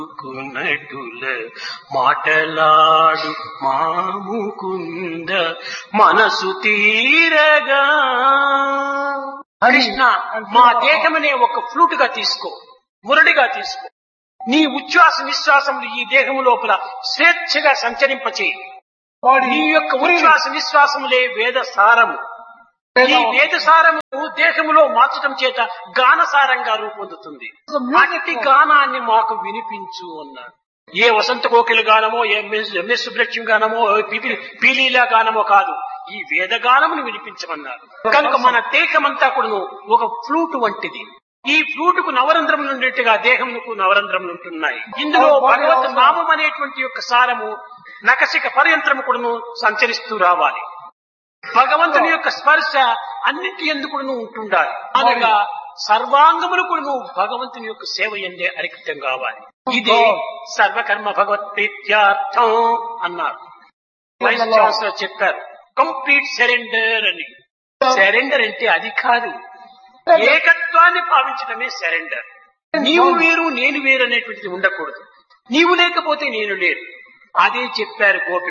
కునటుల మాటలాడు మాముకుంద మనసు తీరగా కృష్ణ మా దేహమనే ఒక ఫ్లూట్ గా తీసుకో మురడిగా తీసుకో నీ ఉచ్ఛ్వాస నిశ్వాసములు ఈ దేహము లోపల స్వేచ్ఛగా సంచరింపచేయి నీ యొక్క ఉచ్ఛ్వాస నిశ్వాసములే వేద సారము ఈ వేద సారము దేహములో మార్చడం చేత గానసారంగా రూపొందుతుంది అట్టి గానాన్ని మాకు వినిపించు అన్నాడు ఏ వసంత కోకిల గానమో ఏ ఎంఎస్ సుబ్రహ్మణ్యం గానమో ఏ పిపి పీలీలా గానమో కాదు ఈ వేద గానమును వినిపించమన్నారు కనుక మన దేహమంతా కూడాను ఒక ఫ్లూట్ వంటిది ఈ ఫ్లూట్ కు నవరంధ్రములు ఉండేట్టుగా దేహమునకు నవరంధ్రములు ఉంటున్నాయి ఇందులో భగవత్ నామం అనేటువంటి యొక్క సారము నకసిక పర్యంత్రము కూడాను సంచరిస్తూ రావాలి భగవంతుని యొక్క స్పర్శ అన్నింటి ఎందుకును ఉంటుండాలి అనగా సర్వాంగములు కూడా భగవంతుని యొక్క సేవ ఎందే అరిక్తం కావాలి ఇదే సర్వకర్మ భగవత్ ప్రీత్యార్థం అన్నారు వైస్ ఛాన్సలర్ చెప్పారు కంప్లీట్ సరెండర్ అని సరెండర్ అంటే అది కాదు ఏకత్వాన్ని భావించడమే సరెండర్ నీవు వేరు నేను వేరు అనేటువంటిది ఉండకూడదు నీవు లేకపోతే నేను లేరు అదే చెప్పారు గోపి